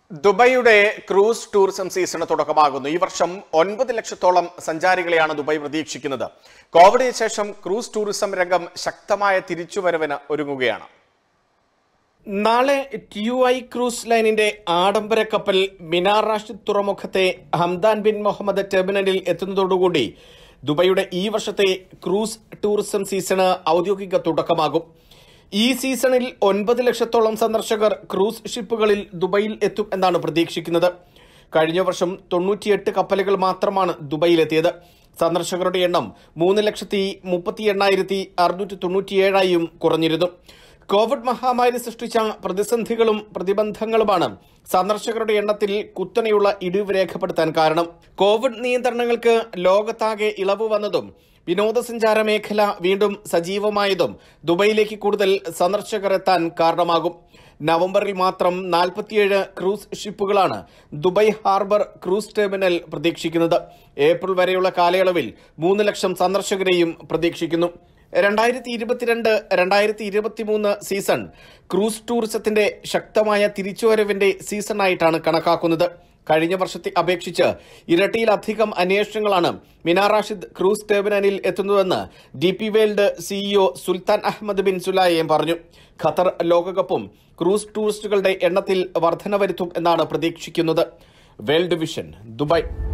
ദുബൈയുടെ cruise tourism season തുടക്കമാകുന്നു ഈ വർഷം ഒൻപത് ലക്ഷത്തോളം സഞ്ചാരികളെയാണ് ദുബായ് പ്രതീക്ഷിക്കുന്നത് കോവിഡിന് ശേഷം ക്രൂസ് ടൂറിസം രംഗം ശക്തമായ തിരിച്ചുവരവിന് ഒരുങ്ങുകയാണ് നാളെ യു ഐ ക്രൂസ് ലൈനിന്റെ ആഡംബര കപ്പൽ മിനാർ റാഷിദ് തുറമുഖത്തെ ഹംദാൻ ബിൻ മുഹമ്മദ് ടെർമിനലിൽ എത്തുന്നതോടുകൂടി ദുബൈയുടെ ഈ വർഷത്തെ ക്രൂസ് ടൂറിസം സീസണ് ഔദ്യോഗിക തുടക്കമാകും ഈ സീസണിൽ ഒൻപത് ലക്ഷത്തോളം സന്ദർശകർ ക്രൂസ് ഷിപ്പുകളിൽ ദുബൈയിൽ എത്തും എന്നാണ് പ്രതീക്ഷിക്കുന്നത് കഴിഞ്ഞ വർഷം തൊണ്ണൂറ്റിയെട്ട് കപ്പലുകൾ മാത്രമാണ് ദുബൈയിലെത്തിയത് സന്ദർശകരുടെ എണ്ണം മൂന്ന് ലക്ഷത്തി മുപ്പത്തി എണ്ണായിരത്തി അറുന്നൂറ്റി തൊണ്ണൂറ്റിയേഴായും കുറഞ്ഞിരുന്നു കോവിഡ് മഹാമാരി സൃഷ്ടിച്ച പ്രതിസന്ധികളും പ്രതിബന്ധങ്ങളുമാണ് സന്ദർശകരുടെ എണ്ണത്തിൽ കുത്തനെയുള്ള ഇടിവ് രേഖപ്പെടുത്താൻ കാരണം കോവിഡ് നിയന്ത്രണങ്ങൾക്ക് ലോകത്താകെ ഇളവ് വന്നതും വിനോദസഞ്ചാര മേഖല വീണ്ടും സജീവമായതും ദുബൈയിലേക്ക് കൂടുതൽ സന്ദർശകർ എത്താൻ കാരണമാകും നവംബറിൽ മാത്രം നാൽപ്പത്തിയേഴ് ക്രൂസ് ഷിപ്പുകളാണ് ദുബൈ ഹാർബർ ക്രൂസ് ടെർമിനൽ പ്രതീക്ഷിക്കുന്നത് ഏപ്രിൽ വരെയുള്ള കാലയളവിൽ മൂന്ന് ലക്ഷം സന്ദർശകരെയും പ്രതീക്ഷിക്കുന്നു രണ്ടായിരത്തി ഇരുപത്തിരണ്ട് രണ്ടായിരത്തി ഇരുപത്തിമൂന്ന് സീസൺ ക്രൂസ് ടൂറിസത്തിന്റെ ശക്തമായ തിരിച്ചുവരവിന്റെ സീസണായിട്ടാണ് കണക്കാക്കുന്നത് കഴിഞ്ഞ വർഷത്തെ അപേക്ഷിച്ച് ഇരട്ടിയിലധികം അന്വേഷണങ്ങളാണ് മിനാർ റാഷിദ് ക്രൂസ് ടെർമിനലിൽ എത്തുന്നതെന്ന് D P World CEO Sultan Ahmed bin Sulayem പറഞ്ഞു ഖത്തർ ലോകകപ്പും ക്രൂസ് ടൂറിസ്റ്റുകളുടെ എണ്ണത്തിൽ വർധന വരുത്തും എന്നാണ് പ്രതീക്ഷിക്കുന്നത് വേൾഡ് വിഷൻ ദുബായ്